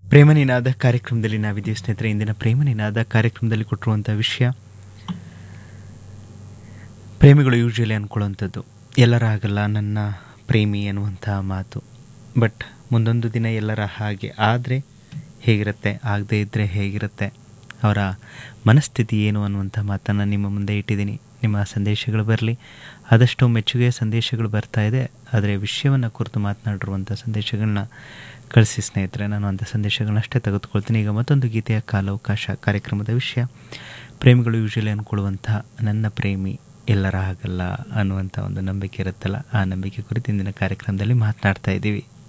ಪ್ರೇಮ ನಿನಾದ ಕಾರ್ಯಕ್ರಮದಲ್ಲಿ ನಾವಿದ್ದೀವಿ ಸ್ನೇಹಿತರೆ ಇಂದಿನ ಪ್ರೇಮ ನಿನಾದ ಕಾರ್ಯಕ್ರಮದಲ್ಲಿ ಕೊಟ್ಟಿರುವಂಥ ವಿಷಯ ಪ್ರೇಮಿಗಳು ಯೂಶ್ವಲಿ ಅಂದ್ಕೊಳ್ಳುವಂಥದ್ದು ಎಲ್ಲರ ಆಗಲ್ಲ ನನ್ನ ಪ್ರೇಮಿ ಅನ್ನುವಂಥ ಮಾತು ಬಟ್ ಮುಂದೊಂದು ದಿನ ಎಲ್ಲರ ಹಾಗೆ ಆದರೆ ಹೇಗಿರುತ್ತೆ ಆಗದೇ ಇದ್ದರೆ ಹೇಗಿರುತ್ತೆ ಅವರ ಮನಸ್ಥಿತಿ ಏನು ಅನ್ನುವಂಥ ಮಾತನ್ನು ನಿಮ್ಮ ಮುಂದೆ ಇಟ್ಟಿದ್ದೀನಿ ನಿಮ್ಮ ಸಂದೇಶಗಳು ಬರಲಿ ಆದಷ್ಟು ಮೆಚ್ಚುಗೆಯ ಸಂದೇಶಗಳು ಬರ್ತಾ ಇದೆ ಆದರೆ ವಿಷಯವನ್ನು ಕುರಿತು ಮಾತನಾಡಿರುವಂಥ ಸಂದೇಶಗಳನ್ನ ಕಳಿಸಿ ಸ್ನೇಹಿತರೆ ನಾನು ಅಂಥ ಸಂದೇಶಗಳನ್ನಷ್ಟೇ ತೆಗೆದುಕೊಳ್ತೀನಿ ಈಗ ಮತ್ತೊಂದು ಗೀತೆಯ ಕಾಲಾವಕಾಶ ಕಾರ್ಯಕ್ರಮದ ವಿಷಯ ಪ್ರೇಮಿಗಳು ಯೂಶಲಿ ಅಂದ್ಕೊಳ್ಳುವಂಥ ನನ್ನ ಪ್ರೇಮಿ ಎಲ್ಲರ ಆಗಲ್ಲ ಅನ್ನುವಂಥ ಒಂದು ನಂಬಿಕೆ ಇರುತ್ತಲ್ಲ ಆ ನಂಬಿಕೆ ಕುರಿತು ಇಂದಿನ ಕಾರ್ಯಕ್ರಮದಲ್ಲಿ ಮಾತನಾಡ್ತಾ ಇದ್ದೀವಿ